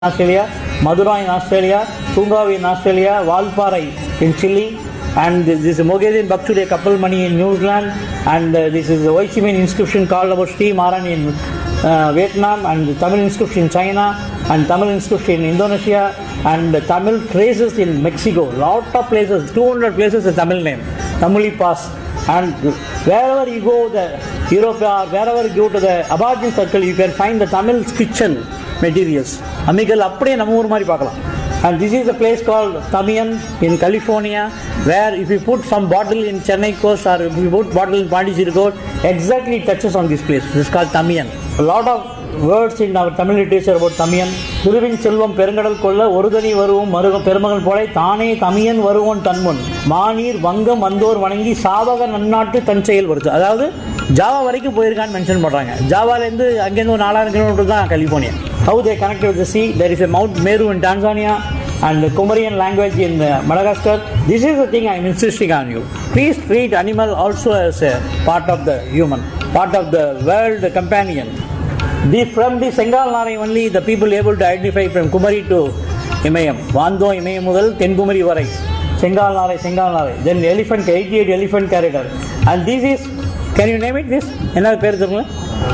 Australia, Madurai in Australia, Tungavi in Australia, Valparai in Chile, and this is Mogadin Bakchude Couple Money in New Zealand, and uh, this is the Ho Chi Minh inscription called about Sri Maran in uh, Vietnam, and the Tamil inscription in China, and Tamil inscription in Indonesia, and the Tamil traces in Mexico. Lot of places, 200 places a Tamil name, Tamili Pass. And wherever you go, the Europe or wherever you go to the Aborigine circle, you can find the Tamil kitchen materials அம்மிக்கல் அப்படியே நம்ம ஊர் மாதிரி பார்க்கலாம் and this is a place call தமியன் in California where if you put some bottle in Chennai coast or if you put bottle in Pondicherry coast exactly touches on this place this call தமியன் lot of words in our Tamil literature about தமியன் திருவின் செல்வம் பெருங்கடல் கொள்ள ஒருதனி வருவோம் மருக பெருமகள் போல தானே தமியன் வருவோன் தன்முன் மாநீர் வங்கம் வந்தோர் வணங்கி சாவக நன்னாட்டு தன் செயல் வருது அதாவது ஜாவா வரைக்கும் போயிருக்கான்னு மென்ஷன் பண்ணுறாங்க ஜாவாலேருந்து அங்கேருந்து ஒரு நாலாயிரம் கிலோமீட்டர் தான் California how they connect with the sea. There is a Mount Meru in Tanzania and the Comorian language in uh, Madagascar. This is the thing I am insisting on you. Please treat animal also as a part of the human, part of the world companion. The, from the Sengal Narai only the people able to identify from Kumari to Imayam. Vando Imayam முதல் தென்குமரி வரை செங்கால் நாரை செங்கால் நாரை then elephant eighty eight elephant character and this is can you name it திஸ் என்ன பேர் தெரியுங்களா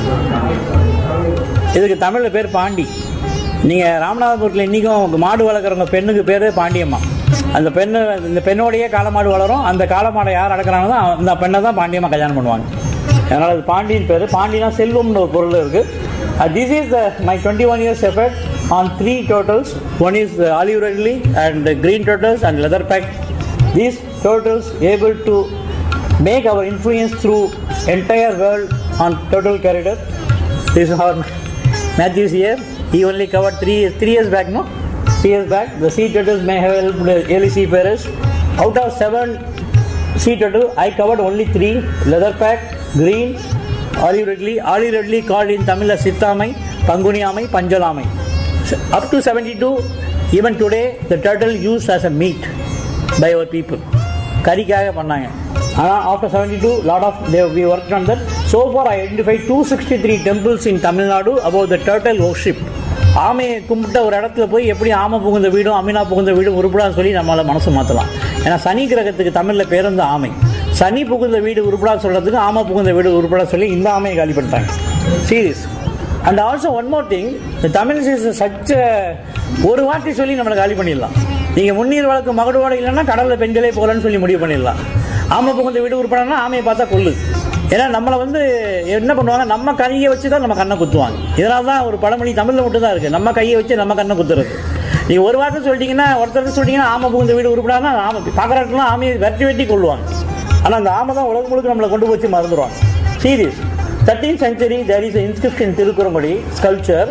இதுக்கு தமிழில் பேர் பாண்டி நீங்கள் ராமநாதபுரத்தில் இன்றைக்கும் மாடு வளர்க்குறவங்க பெண்ணுக்கு பேர் பாண்டியம்மா அந்த பெண்ணு இந்த பெண்ணோடையே காளமாடு வளரும் அந்த காளமாடை யார் அடக்கிறாங்களோ அந்த பெண்ணை தான் பாண்டியம்மா கல்யாணம் பண்ணுவாங்க அதனால் அது பாண்டியன் பேர் பாண்டினா செல்வம்னு ஒரு பொருள் இருக்குது this is the my twenty one years effort on three turtles one is olive ridley and green turtles and leatherback these turtles able to make our influence through entire world on total corridor. This is our Matthew's here. He only covered three three years back, no? Three years back. The sea turtles may have helped the early seafarers. Out of seven sea turtle, I covered only three. Leatherback, green, olive ridley. Olive ridley called in Tamil as Sittamai, Panguniamai, Panjalamai. So, up to 72, even today, the turtle used as a meat by our people. கறிக்காக பண்ணாங்க ஆனால் after seventy two lot of they we work on that so far I identify two sixty three temples in Tamil Nadu about the turtle worship ஆமையை கும்பிட்ட ஒரு இடத்துல போய் எப்படி ஆமை புகுந்த வீடும் அமினா புகுந்த வீடும் உருப்படான்னு சொல்லி நம்மளால மனசு மாற்றலாம் ஏன்னா சனி கிரகத்துக்கு தமிழில் பேர் வந்து ஆமை சனி புகுந்த வீடு உருப்படா சொல்கிறதுக்கு ஆமை புகுந்த வீடு உருப்படா சொல்லி இந்த ஆமையை காலி பண்ணிட்டாங்க serious and also one more thing Tamil is such ஒரு வார்த்தை சொல்லி நம்மளை காலி பண்ணிடலாம் நீங்கள் முன்னீர் வழக்கு மகடுவாடு இல்லைன்னா கடலில் பெண்களே போகலன்னு சொல்லி முடிவு பண்ணிடலாம் ஆமை புகுந்த வீடு உருப்படானா ஆமையை பார்த்தா கொள்ளு ஏன்னா நம்மளை வந்து என்ன பண்ணுவாங்க நம்ம கையை வச்சு தான் நம்ம கண்ணை குத்துவாங்க இதனால தான் ஒரு பழமொழி தமிழில் மட்டும் தான் இருக்குது நம்ம கையை வச்சு நம்ம கண்ணை குத்துறது நீங்கள் ஒரு வார்த்தை சொல்லிட்டீங்கன்னா ஒருத்தர் சொல்லிட்டீங்கன்னா ஆமை புகுந்த வீடு உருப்படானா ஆமை பார்க்குறாருக்கெல்லாம் ஆமையை வெட்டி வெட்டி கொள்ளுவாங்க ஆனால் அந்த ஆமை தான் உலகம் முழுக்க நம்மளை கொண்டு போச்சு மறந்துடுவாங்க serious thirteen century there is inscription Thirukkurungudi sculpture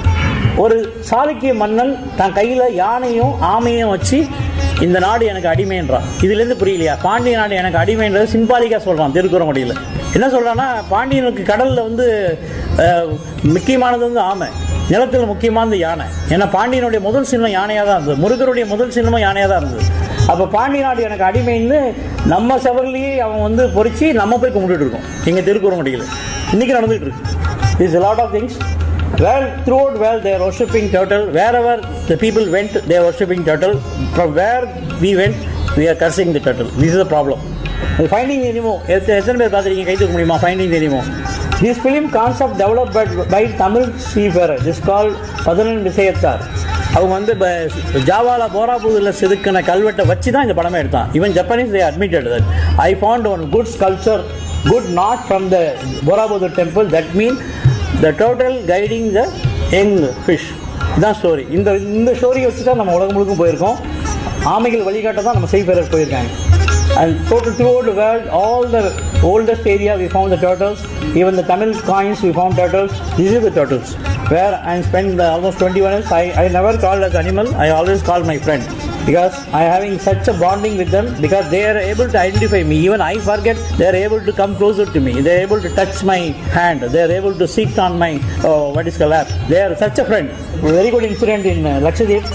ஒரு சாளுக்கிய மன்னன் தன் கையில் யானையும் ஆமையும் வச்சு இந்த நாடு எனக்கு அடிமைன்றான் இதுலேருந்து புரியலையா பாண்டிய நாடு எனக்கு அடிமைன்றது சிம்பாலிக்காக சொல்கிறான் திருக்குறங்குடியில் என்ன சொல்கிறான்னா பாண்டியனுக்கு கடலில் வந்து அஹ், முக்கியமானது வந்து ஆமை நிலத்தில் முக்கியமானது யானை ஏன்னா பாண்டியனுடைய முதல் சின்னம் யானையாக தான் இருந்தது முருகருடைய முதல் சின்னமும் யானையாக தான் இருந்தது அப்போ பாண்டிய நாடு எனக்கு அடிமைன்னு நம்ம செவர்லேயே அவன் வந்து பொறிச்சு நம்ம போய் கும்பிட்டுட்டு இருக்கோம் எங்கள் திருக்குறங்குடியில் இன்றைக்கி நடந்துகிட்டு இருக்கு is lot of things Well, throughout well, they are worshipping turtle. Wherever the people went, they are worshipping turtle. From where we went, we are cursing the turtle. This is the problem. Finding Nemo, எத்த- எத்தனை பேர் பார்த்துருக்கீங்க கை தூக்க முடியுமா finding Nemo This film concept developed by, by Tamil seafarer. This called பதினெண்டு விஷயத்தார் அவங்க வந்து இப்போ ஜாவால போராபூரில் செதுக்கின கல்வெட்டை வச்சு தான் இந்த படமே எடுத்தான் even Japanese they admitted that I found one good sculpture good not from the Borobudur temple that mean the turtle guiding the young fish இதுதான் ஸ்டோரி இந்த இந்த ஸ்டோரியை வச்சு தான் நம்ம உலகம் முழுக்கும் போயிருக்கோம் ஆமைகள் வழிகாட்ட தான் நம்ம செய்பேரர் போயிருக்காங்க and turtle throughout world all the oldest area we found the turtles even the Tamil coins we found turtles this is the turtles where I spend almost twenty one years I I never call us animal I always call my friend because I having such a bonding with them because they are able to identify me. Even I forget they are able to come closer to me. They are able to touch my hand. They are able to sit on my oh, what is called lap. They are such a friend. Very good incident in uh, Lakshadweep.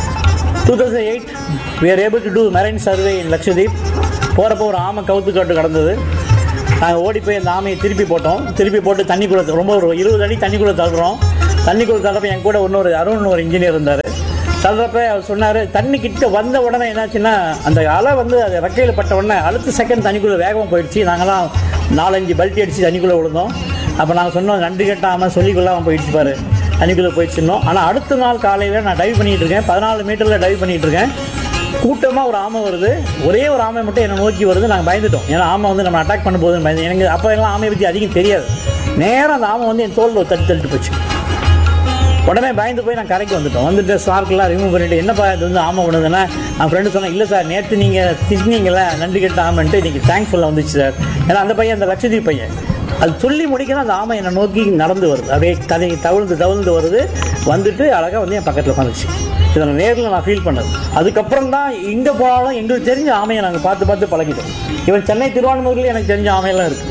2008 we are able to do marine survey in Lakshadweep. போகிறப்போ ஒரு ஆமை கவுத்து காட்டு கடந்தது நாங்கள் ஓடி போய் அந்த ஆமையை திருப்பி போட்டோம் திருப்பி போட்டு தண்ணிக்குள்ளே ரொம்ப ஒரு இருபது அடி தண்ணிக்குள்ளே தள்ளுறோம் தண்ணிக்குள்ள தள்ளுறப்ப என் கூட இன்னொரு அருண் ஒரு இன்ஜினியர் இருந்தார் தள்ளுறப்ப அவர் சொன்னார் தண்ணி கிட்ட வந்த உடனே என்னாச்சுன்னா அந்த அலை வந்து அது ரெக்கையில் பட்ட உடனே அடுத்த செகண்ட் தண்ணிக்குள்ளே வேகமாக போயிடுச்சு நாங்களாம் நாலஞ்சு பல்ட்டி அடித்து தண்ணிக்குள்ளே விழுந்தோம் அப்போ நாங்கள் சொன்னோம் நன்றி கட்டாமல் சொல்லிக்கொள்ளாமல் போயிடுச்சு பாரு தண்ணிக்குள்ளே போயிடுச்சுன்னோம் ஆனால் அடுத்த நாள் காலையில் நான் டைவ் பண்ணிகிட்டு இருக்கேன் பதினாலு மீட்டரில் டைவ் பண்ணிகிட்டு இருக்கேன் கூட்டமாக ஒரு ஆமை வருது ஒரே ஒரு ஆமை மட்டும் என்னை நோக்கி வருது நாங்கள் பயந்துட்டோம் ஏன்னா ஆமை வந்து நம்ம அட்டாக் பண்ண போகுதுன்னு பயந்து எனக்கு அப்போ எல்லாம் ஆமையை பற்றி அதிகம் தெரியாது நேராக அந்த ஆமை வந்து என் தோளில் தட்டி தள்ளிட்டு போச்சு உடனே பயந்து போய் நான் கரைக்கு வந்துட்டோம் வந்துட்டு ஸ்டார்க்கெல்லாம் ரிமூவ் பண்ணிட்டு என்னப்பா இது வந்து ஆமை பண்ணுதுன்னா என் ஃப்ரெண்டு சொன்னேன் இல்லை சார் நேற்று நீங்கள் திட்டினீங்களே நன்றி கெட்ட ஆமைன்ட்டு இன்னைக்கு தேங்க்ஃபுல்லாக வந்துச்சு சார் ஏன்னா அந்த பையன் அந்த லட்சதீப் பையன் அது சொல்லி முடிக்கணும் அந்த ஆமை என்னை நோக்கி நடந்து வருது அப்படியே கதை தவிழ்ந்து தவிழ்ந்து வருது வந்துட்டு அழகாக வந்து என் பக்கத்தில் உட்காந்துச்சு இதை நான் நேரில் நான் ஃபீல் பண்ணது அதுக்கப்புறம் தான் எங்கே போனாலும் எங்களுக்கு தெரிஞ்ச ஆமையை நாங்கள் பார்த்து பார்த்து பழகிட்டோம் இவன் சென்னை திருவான்மூர்லேயும் எனக்கு தெரிஞ்ச ஆமையெல்லாம் இருக்குது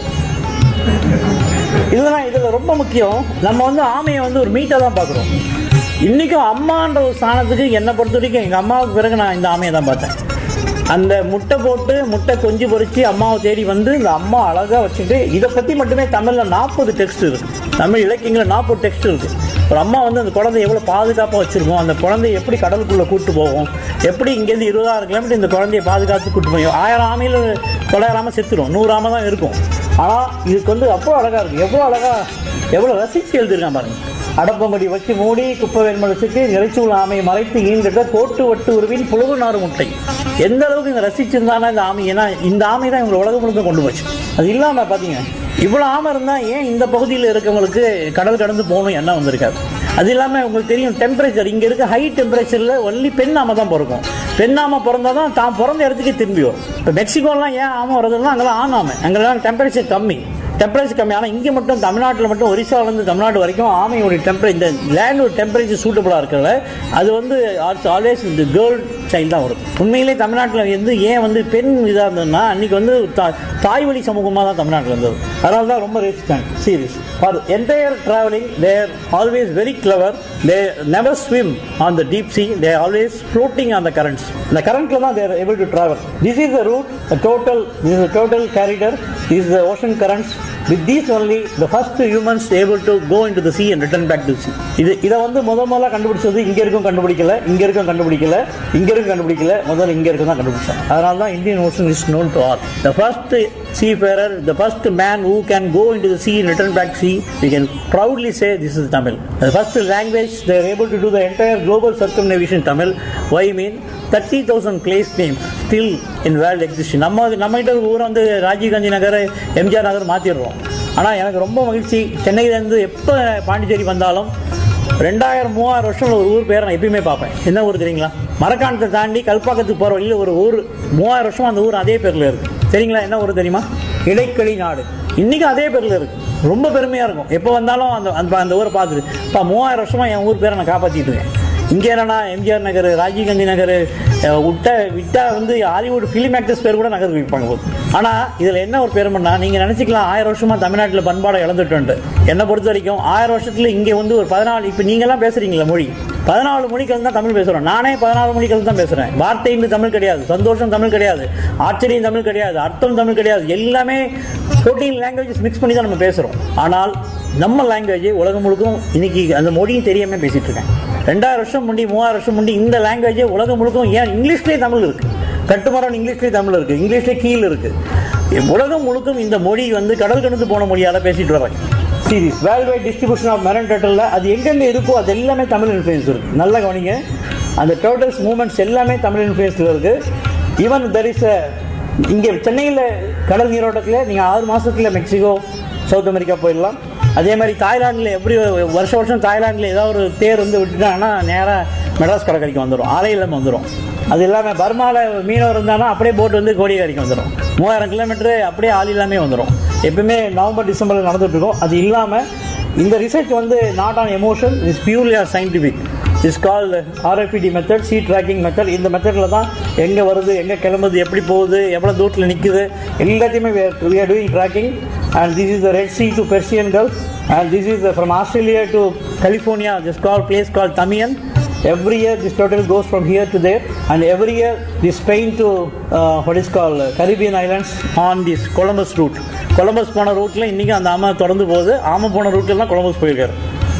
இதுதான் இதில் ரொம்ப முக்கியம் நம்ம வந்து ஆமையை வந்து ஒரு மீட்டாக தான் பார்க்குறோம் இன்றைக்கும் அம்மான்ற ஒரு ஸ்தானத்துக்கு என்னை பொறுத்த வரைக்கும் எங்கள் அம்மாவுக்கு பிறகு நான் இந்த ஆமையை தான் பார்த்தேன் அந்த முட்டை போட்டு முட்டை கொஞ்சி பொறிச்சு அம்மாவை தேடி வந்து இந்த அம்மா அழகாக வச்சுட்டு இதை பற்றி மட்டுமே தமிழில் நாற்பது டெக்ஸ்ட் இருக்குது தமிழ் இலக்கியங்களில் நாற்பது டெக்ஸ்ட் இருக்குது ஒரு அம்மா வந்து அந்த குழந்தை எவ்வளோ பாதுகாப்பாக வச்சுருக்கோம் அந்த குழந்தைய எப்படி கடலுக்குள்ளே கூட்டு போகும் எப்படி இங்கேருந்து இருபதாயிரம் கிலோமீட்டர் இந்த குழந்தைய பாதுகாத்து கூட்டு போய் ஆயிரம் ஆமையில் தொள்ளாயிரம் ஆமை செத்துரும் நூறு ஆமை தான் இருக்கும் ஆனால் இதுக்கு வந்து அவ்வளோ அழகாக இருக்குது எவ்வளோ அழகாக எவ்வளோ ரசித்து எழுதியிருக்கான் பாருங்க அடப்பமடி வச்சு மூடி குப்பை வேண்மலை வச்சுட்டு நிறைச்சூழ் ஆமையை மறைத்து ஈங்கிட்ட கோட்டு வட்டு உருவின் புழுகு நாறு முட்டை எந்த அளவுக்கு இங்கே ரசிச்சிருந்தானா இந்த ஆமை ஏன்னா இந்த ஆமை தான் இவங்க உலகம் முழுக்க கொண்டு போச்சு அது இல்லாமல் பார்த்தீங்க இவ்வளோ ஆமை இருந்தால் ஏன் இந்த பகுதியில் இருக்கவங்களுக்கு கடல் கடந்து போகணும் எண்ணம் வந்திருக்காது அது இல்லாமல் உங்களுக்கு தெரியும் டெம்பரேச்சர் இங்கே இருக்க ஹை டெம்பரேச்சரில் ஒன்லி பெண் ஆமை தான் பிறக்கும் பெண் ஆமை பிறந்தால் தான் தான் பிறந்த இடத்துக்கே திரும்பி வரும் இப்போ மெக்சிகோலாம் ஏன் ஆமை வருதுன்னா அங்கெல்லாம் ஆண் ஆமை அங்கெல்லாம் டெம்பரேச்சர் கம்மி டெம்பரேச்சர் கம்மி ஆனால் இங்கே மட்டும் தமிழ்நாட்டில் மட்டும் ஒரிசாவிலேருந்து தமிழ்நாடு வரைக்கும் ஆமையோட டெம்பரே இந்த லேண்டோட டெம்பரேச்சர் சூட்டபுளாக இருக்கிறத அது வந்து ஆல்வேஸ் இந்த கேர்ள் சைல்டு தான் வரும் உண்மையிலே தமிழ்நாட்டில் வந்து ஏன் வந்து பெண் இதாக இருந்ததுன்னா அன்றைக்கி வந்து தா- தாய் வழி சமூகமாக தான் தமிழ்நாட்டில் இருந்தது அதனால தான் ரொம்ப resistant serious for entire travelling there always very clever they never swim on the deep sea they always floating on the currents இந்த கரண்ட்டில் தான் there able to travel this is the route turtle this is turtle corridor is the ocean currents with these only the first humans able to go in to the sea and return back to sea இது இதை வந்து முத முதல்ல கண்டுபிடிச்சது இங்க இருக்கும் கண்டுபிடிக்கல இங்க இருக்கும் கண்டுபிடிக்கல இங்க இருக்கும் கண்டுபிடிக்கல முதல்ல இங்க இருக்கும் தான் கண்டுபிடிச்சாங்க அதனால தான் Indian Ocean is known to all the first seafarer the first man who can go into the sea and return back sea we can proudly say this is tamil the first language they are able to do the entire global circumnavigation tamil why I mean 30000 place names still in world existing நம்ம நம்ம கிட்ட ஒரு ஊரை வந்து ராஜீவ் காந்தி நகர் எம்ஜிஆர் நகர் மாற்றிடுறோம் ஆனால் எனக்கு ரொம்ப மகிழ்ச்சி சென்னையிலேருந்து எப்போ பாண்டிச்சேரி வந்தாலும் ரெண்டாயிரம் மூவாயிரம் வருஷம் ஒரு ஊர் பேரை நான் எப்பயுமே பார்ப்பேன் என்ன ஊர் தெரியுங்களா மரக்காணத்தை தாண்டி கல்பாக்கத்துக்கு போகிற வழியில் ஒரு ஊர் மூவாயிரம் வருஷம் அந்த ஊர் அதே பேரில் இருக்கு தெரியுங்களா என்ன ஊர் தெரியுமா இடைக்களி நாடு இன்னைக்கும் அதே பேரில் இருக்கு ரொம்ப பெருமையாக இருக்கும் எப்போ வந்தாலும் அந்த அந்த அந்த ஊரை பார்த்துட்டு இப்போ மூவாயிரம் வருஷமா என் ஊர் பேரை நான் காப்பாற்றிட்டு இருக்கேன் இங்கே என்னன்னா எம்ஜிஆர் நகர் ராஜீவ்காந்தி நகர் அஹ், விட்ட விட்டா வந்து ஹாலிவுட் ஃபிலிம் ஆக்டர்ஸ் பேர் கூட நகர் வைப்பாங்க போது ஆனால் இதில் என்ன ஒரு பெருமைன்னா நீங்கள் நினச்சிக்கலாம் ஆயிரம் வருஷமா தமிழ்நாட்டில் பண்பாடை இழந்துட்டோன்ட்டு என்னை பொறுத்த வரைக்கும் ஆயிரம் வருஷத்தில் இங்கே வந்து ஒரு பதினாலு இப்போ நீங்களாம் பேசுகிறீங்களா மொழி பதினாலு மொழிகள் தான் தமிழ் பேசுகிறோம் நானே பதினாலு மொழிகள் தான் பேசுகிறேன் வார்த்தைன்னு தமிழ் கிடையாது சந்தோஷம் தமிழ் கிடையாது ஆச்சரியம் தமிழ் கிடையாது அர்த்தம் தமிழ் கிடையாது எல்லாமே ஃபோர்டீன் லாங்குவேஜஸ் மிக்ஸ் பண்ணி தான் நம்ம பேசுகிறோம் ஆனால் நம்ம லாங்குவேஜ் உலகம் முழுக்கும் இன்னைக்கு அந்த மொழியும் தெரியாமல் பேசிட்டு இருக்கேன் ரெண்டாயிரம் வருஷம் முன்னாடி மூவாயிரம் வருஷம் முன்னாடி இந்த லாங்குவேஜ் உலகம் முழுக்கும் ஏன் இங்கிலீஷ்லேயே தமிழ் இருக்கு கட்டுமரம் இங்கிலீஷ்லேயே தமிழ் இருக்கு இங்கிலீஷ்லேயே கீழ் இருக்கு உலகம் முழுக்கும் இந்த மொழி வந்து கடல் கடந்து போன மொழியால் பேசிட்டு வர்றாங்க series world wide distribution of marine டேட்டலில் அது எங்கெங்கே இருக்கோ அது எல்லாமே தமிழ் இன்ஃப்ளூயன்ஸ் இருக்கு நல்லா கவனிங்க அந்த டோட்டல்ஸ் மூமெண்ட்ஸ் எல்லாமே தமிழ் இன்ஃப்ளூயன்ஸில் இருக்கு ஈவன் தெர் இஸ் இங்கே சென்னையில் கடல் நீரோட்டத்தில் நீங்கள் ஆறு மாதத்தில் மெக்சிகோ சவுத் அமெரிக்கா போயிடலாம் அதே மாதிரி தாய்லாந்தில் எப்படி வருஷம் வருஷம் தாய்லாந்தில் ஏதாவது ஒரு தேர் வந்து விட்டுட்டாங்கன்னா நேராக மெட்ராஸ் கடற்கரைக்கு வந்துடும் ஆலையிலம் வந்துடும் அது இல்லாமல் பர்மாவில் மீனவர் இருந்தானா அப்படியே போட் வந்து கோடியக்கரைக்கு வந்துடும் மூவாயிரம் கிலோமீட்டர் அப்படியே ஆள் இல்லாமே வந்துடும் எப்பவுமே நவம்பர் டிசம்பரில் நடந்துட்டு இருக்கும் அது இல்லாமல் இந்த ரிசர்ச் வந்து not on emotion is purely are scientific is call RFID method sea tracking method இந்த மெத்தடில் தான் எங்கே வருது எங்கே கிளம்புது எப்படி போகுது எவ்வளோ தூரத்தில் நிற்குது எல்லாத்தையுமே we are doing tracking and this is the Red Sea to Persian Gulf and this is the, from Australia to California this called place called Tamiyan every year this total goes from here to there and every year this Spain to uh, what is called uh, Caribbean islands on this Columbus route Columbus போன ரூட்டில் இன்றைக்கும் அந்த ஆமை தொடர்ந்து போகுது ஆமை போன ரூட்டில் தான் கொலம்பஸ் போயிருக்காரு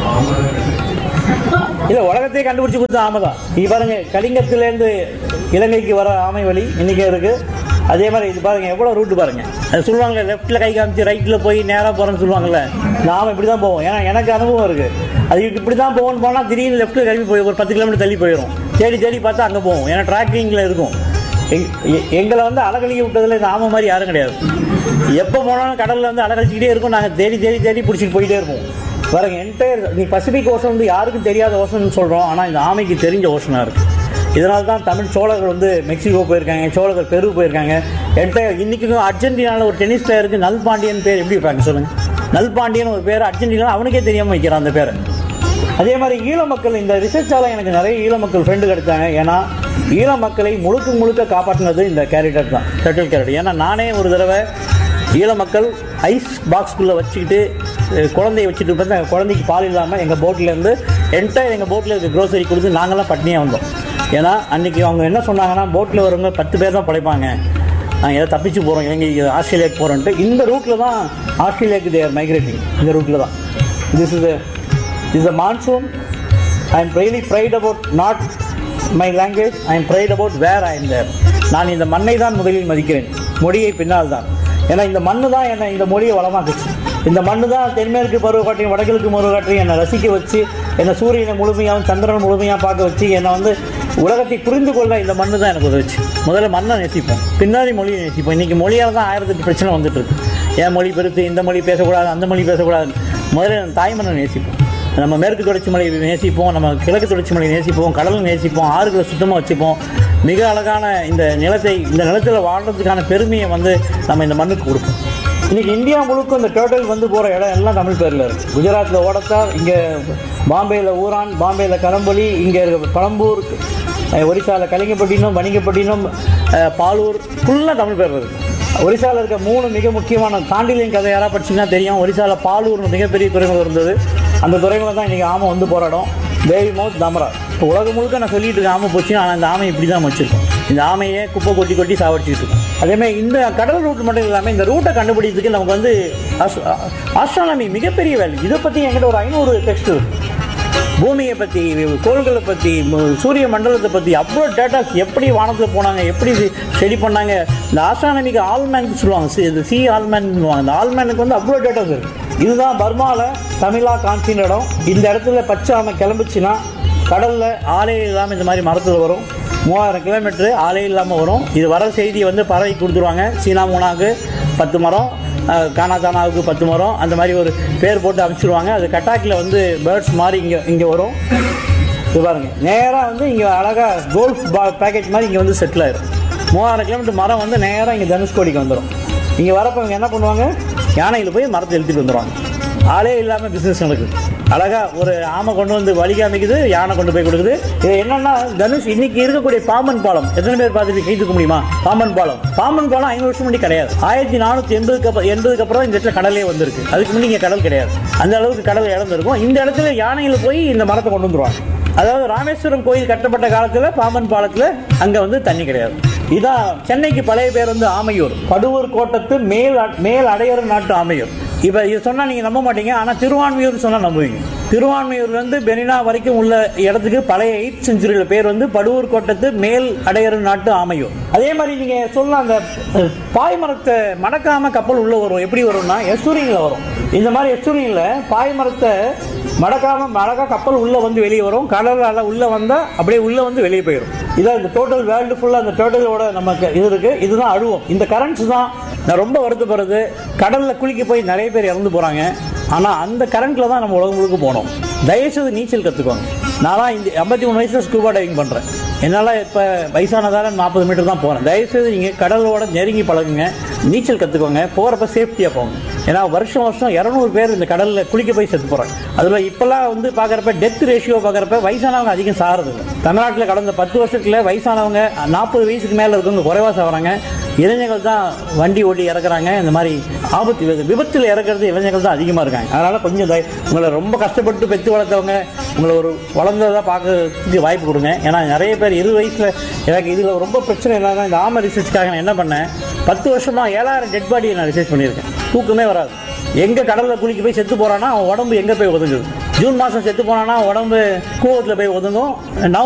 இல்ல உலகத்தையே கண்டுபிடிச்சு கொடுத்த ஆமை தான் நீங்க பாருங்க கலிங்கத்திலேருந்து இலங்கைக்கு வர ஆமை வழி இன்னைக்கு இருக்கு அதே மாதிரி இது பாருங்க எவ்வளவு ரூட் பாருங்க அது சொல்லுவாங்க லெஃப்ட்ல கை காமிச்சு ரைட்ல போய் நேரா போறேன்னு சொல்லுவாங்கல்ல இந்த ஆமை இப்படி தான் போவோம் ஏன்னா எனக்கு அனுபவம் இருக்கு அது இப்படி தான் போகணும்னு போனா திடீர்னு லெஃப்ட்ல கிளம்பி போய் ஒரு பத்து கிலோமீட்டர் தள்ளி போயிடும் தேடி தேடி பார்த்தா அங்க போவோம் ஏன்னா டிராக்கிங்ல இருக்கும் எங்- எ- எங்களை வந்து அலகழிக்க விட்டதுல இந்த ஆமை மாதிரி யாரும் கிடையாது எப்போ போனாலும் கடல்ல வந்து அலகழிச்சிக்கிட்டே இருக்கும் நாங்கள் தேடி தேடி தேடி பிடிச்சிட்டு போயிட்டே இருப்போம் பாருங்க என்டையர் நீ பசிபிக் ஓஷன் வந்து யாருக்கும் தெரியாத ஓஷன் சொல்கிறோம் ஆனால் இந்த ஆமைக்கு தெரிஞ்ச ஓஷனாக இருக்கு இதனால தான் தமிழ் சோழர்கள் வந்து மெக்சிகோ போயிருக்காங்க சோழர்கள் பெரு போயிருக்காங்க என்டையர் இன்னைக்கும் அர்ஜென்டினாவில் ஒரு டென்னிஸ் பிளேயருக்கு நல்பாண்டியன் பேர் எப்படி வைப்பாங்க சொல்லுங்க நல்பாண்டியன் ஒரு பேர் அர்ஜென்டினா அவனுக்கே தெரியாமல் வைக்கிறான் அந்த பேரை அதே மாதிரி ஈழ மக்கள் இந்த ரிசர்ச்சால எனக்கு நிறைய ஈழ மக்கள் ஃப்ரெண்டு கிடைச்சாங்க ஏன்னா ஈழ மக்களை முழுக்க முழுக்க காப்பாற்றினது இந்த கேரக்டர் தான் டர்ட்டில் கேரக்டர் ஏன்னா நானே ஒரு தடவை ஈழ மக்கள் ஐஸ் பாக்ஸ்குள்ளே வச்சுக்கிட்டு அஹ், குழந்தைய வச்சுட்டு வந்து அந்த குழந்தைக்கு பால் இல்லாமல் எங்கள் போட்லேருந்து என்டையர் எங்கள் போட்டில் இருக்க க்ரோசரி கொடுத்து நாங்களாம் பட்னியாக வந்தோம் ஏன்னா அன்னைக்கு அவங்க என்ன சொன்னாங்கன்னா போட்டில் வரவங்க பத்து பேர் தான் படைப்பாங்க நாங்கள் ஏதோ தப்பிச்சு போகிறோம் இலங்கை ஆஸ்திரேலியாவுக்கு போகிறோன்ட்டு இந்த ரூட்டில் தான் ஆஸ்திரேலியாவுக்கு தேர் மைக்ரேட்டிங் இந்த ரூட்டில் தான் this is is a monsoon I am really pride about not my language I am pride about where I am there நான் இந்த மண்ணை தான் முதலில் மதிக்கிறேன் மொழியை பின்னால் தான் ஏன்னா இந்த மண்ணு தான் என்னை இந்த மொழியை வளமாக்குச்சு இந்த மண்ணு தான் தென்மேற்கு பருவக்காட்டையும் வடகிழக்கு பருவக்காட்டையும் என்னை ரசிக்க வச்சு என்னை சூரியனை முழுமையாகவும் சந்திரனை முழுமையாக பார்க்க வச்சு என்னை வந்து உலகத்தை புரிந்து கொள்ள இந்த மண்ணு தான் எனக்கு உதவுச்சு முதல்ல மண்ணை நேசிப்போம் பின்னாடி மொழியை நேசிப்போம் இன்னைக்கு மொழியால் தான் ஆயிரத்தெட்டு பிரச்சனை வந்துட்டு இருக்கு என் மொழி பெருசு இந்த மொழி பேசக்கூடாது அந்த மொழி பேசக்கூடாது முதல்ல நம்ம தாய்மண்ணை நேசிப்போம் நம்ம மேற்கு தொடர்ச்சி மலையை நேசிப்போம் நம்ம கிழக்கு தொடர்ச்சி மலையை நேசிப்போம் கடலை நேசிப்போம் ஆறுகளை சுத்தமாக வச்சுப்போம் மிக அழகான இந்த நிலத்தை இந்த நிலத்தில் வாழ்றதுக்கான பெருமையை வந்து நம்ம இந்த மண்ணுக்கு கொடுப்போம் இன்னைக்கு இந்தியா முழுக்க இந்த டேர்ட்டில் வந்து போகிற இடம் எல்லாம் தமிழ் பேரில் இருக்குது குஜராத்தில் ஓடத்தார் இங்கே பாம்பேயில் ஊரான் பாம்பேயில் கரம்பொலி இங்கே இருக்க பழம்பூர் ஒரிசாவில் கலிங்கப்பட்டினம் வணிகப்பட்டினம் அஹ், பாலூர் ஃபுல்லாக தமிழ் பேர் இருக்குது ஒரிசாவில் இருக்க மூணு மிக முக்கியமான தாண்டிலியன் கதை யாராவது படிச்சீங்கன்னா தெரியும் ஒரிசாவில் பாலூர்னு மிகப்பெரிய துறைமுகம் இருந்தது அந்த துறைமுகம் தான் இன்றைக்கி ஆமை வந்து போராடும் தேவி மவுத் தமரா இப்போ உலகம் முழுக்க நான் சொல்லிட்டு இருக்கேன் ஆமை போச்சு ஆனால் இந்த ஆமை இப்படி தான் வச்சிருக்கோம் இந்த ஆமையை குப்பை கொட்டி கொட்டி சாவடிச்சிட்டு இருக்கோம் அதேமாதிரி இந்த கடல் ரூட் மட்டும் இல்லாமல் இந்த ரூட்டை கண்டுபிடிக்கிறதுக்கு நமக்கு வந்து ஆஸ்ட்ரானமி மிகப்பெரிய வேல்யூ இதை பற்றி என்கிட்ட ஒரு ஐநூறு டெக்ஸ்ட் இருக்கு பூமியை பற்றி கோள்களை பற்றி ம- சூரிய மண்டலத்தை பற்றி அவ்வளோ டேட்டாஸ் எப்படி வானத்தில் போனாங்க எப்படி ஸ்டடி பண்ணாங்க இந்த ஆஸ்ட்ரானமிக்கு ஆல்மேன் சொல்லுவாங்க சி- இது சி ஆல்மேன் சொல்லுவாங்க இந்த ஆல்மேனுக்கு வந்து அவ்வளோ டேட்டாஸ் இருக்கு இதுதான் பர்மாவில் தமிழா காஞ்சின இடம் இந்த இடத்துல பச்சை ஆமை கிளம்புச்சுன்னா கடலில் ஆலே இல்லாமல் இந்த மாதிரி மரத்தில் வரும் மூவாயிரம் கிலோமீட்டரு ஆலே இல்லாமல் வரும் இது வர செய்தியை வந்து பறவை கொடுத்துருவாங்க சீனா மூணாக்கு பத்து மரம் அஹ், கானாதானாவுக்கு பத்து மரம் அந்த மாதிரி ஒரு பேர் போட்டு அனுப்பிச்சிடுவாங்க அது கட்டாக்கில் வந்து பேர்ட்ஸ் மாதிரி இங்கே இங்கே வரும் இது பாருங்க நேராக வந்து இங்கே அழகாக கோல்ஃப் பா பேக்கேஜ் மாதிரி இங்கே வந்து செட்டில் ஆயிரும் மூவாயிரம் கிலோமீட்டர் மரம் வந்து நேராக இங்கே தனுஷ்கோடிக்கு வந்துடும் இங்கே வரப்போ இவங்க என்ன பண்ணுவாங்க யானையில் போய் மரத்தை எழுத்துட்டு வந்துடுவாங்க ஆளே இல்லாமல் பிஸ்னஸ் நடக்குது அழகா ஒரு ஆமை கொண்டு வந்து வழி காமிக்குது யானை கொண்டு போய் கொடுக்குது இது என்னன்னா தனுஷ் இன்னைக்கு இருக்கக்கூடிய பாம்பன் பாலம் எத்தனை பேர் பார்த்துட்டு கை தூக்க முடியுமா பாம்பன் பாலம் பாம்பன் பாலம் ஐநூறு வருஷம் முன்னாடி கிடையாது ஆயிரத்தி நானூற்றி எண்பதுக்கு அப்புறம் எண்பதுக்கு அப்புறம் இந்த இடத்துல கடலே வந்திருக்கு அதுக்கு முன்னாடி இங்கே கடல் கிடையாது அந்த அளவுக்கு கடல் இழந்திருக்கும் இந்த இடத்துல யானையில் போய் இந்த மரத்தை கொண்டு வந்துருவாங்க அதாவது ராமேஸ்வரம் கோயில் கட்டப்பட்ட காலத்தில் பாம்பன் பாலத்தில் அங்கே வந்து தண்ணி கிடையாது இதான் சென்னைக்கு பழைய பேர் வந்து ஆமையூர் படுவூர் கோட்டத்து மேல் அ- மேல் அடையர் நாட்டு ஆமையூர் இப்போ இது சொன்னால் நீங்கள் நம்ப மாட்டீங்க ஆனால் திருவான்மையூர் சொன்னால் நம்புவீங்க திருவான்மையூர்லேருந்து பெனினா வரைக்கும் உள்ள இடத்துக்கு பழைய எயிட் செஞ்சுரியில் பேர் வந்து படுவூர் கோட்டத்து மேல் அடையர் நாட்டு ஆமையூர் அதே மாதிரி நீங்கள் சொல்லலாம் அந்த அஹ், பாய்மரத்தை மடக்காம கப்பல் உள்ள வரும் எப்படி வரும்னா எஸ்டூரிங்கில் வரும் இந்த மாதிரி எஸ்டூரிங்கில் பாய்மரத்தை மடக்காம மடக்கா கப்பல் உள்ள வந்து வெளியே வரும் கடலால உள்ள வந்தா அப்படியே உள்ள வந்து வெளியே போயிடும் இதான் இந்த டோட்டல் வேர்ல்டு ஃபுல்லா அந்த டோட்டலோட நமக்கு இது இருக்கு இதுதான் அழுவம் இந்த கரண்ட்ஸ் தான் நான் ரொம்ப வருத்தப்படுறது கடல்ல குளிக்க போய் நிறைய பேர் இறந்து போறாங்க ஆனா அந்த கரண்ட்ல தான் நம்ம உலகம் முழுக்க போனோம் தயவுசெய்து நீச்சல் கத்துக்கோங்க நான்லாம் இந்த ஐம்பத்தி மூணு வயசுல ஸ்கூபா டைவிங் பண்றேன் என்னால் இப்போ வயசானதால நாற்பது மீட்டர் தான் போகிறேன் தயவுசெய்து நீங்கள் கடலோட நெருங்கி பழகுங்க நீச்சல் கற்றுக்கோங்க போகிறப்ப சேஃப்டியாக போங்க ஏன்னா வருஷம் வருஷம் இரநூறு பேர் இந்த கடலில் குளிக்க போய் செத்து போகிறாங்க அதில் இப்போல்லாம் வந்து பார்க்குறப்ப டெத் ரேஷியோ பார்க்குறப்ப வயசானவங்க அதிகம் சாகிறது இல்லை தமிழ்நாட்டில் கடந்த பத்து வருஷத்தில் வயசானவங்க நாற்பது வயசுக்கு மேலே இருக்கவங்க குறைவாக சாகுறாங்க இளைஞர்கள் தான் வண்டி ஓட்டி இறக்குறாங்க இந்த மாதிரி ஆபத்து விபத்து- விபத்தில் இறக்குறது இளைஞர்கள் தான் அதிகமாக இருக்காங்க அதனால் கொஞ்சம் தய- உங்களை ரொம்ப கஷ்டப்பட்டு பெற்று வளர்த்தவங்க உங்களை ஒரு வளர்ந்ததாக பார்க்கறதுக்கு வாய்ப்பு கொடுங்க ஏன்னா நிறைய பேர் இரு வயசில் எனக்கு இதில் ரொம்ப பிரச்சனை என்னன்னா இந்த ஆமை ரிசர்ச்க்காக நான் என்ன பண்ணேன் பத்து வருஷமாக ஏழாயிரம் டெட் பாடியை நான் ரிசர்ச் பண்ணியிருக்கேன் தூக்கமே வராது எங்க கடல்ல குளிக்க போய் செத்து போறானா அவன் உடம்பு எங்க போய் ஒதுங்குது ஜூன் மாசம் செத்து போனானா அவன் உடம்பு கூவத்துல போய் ஒதுங்கும் நவம்பர்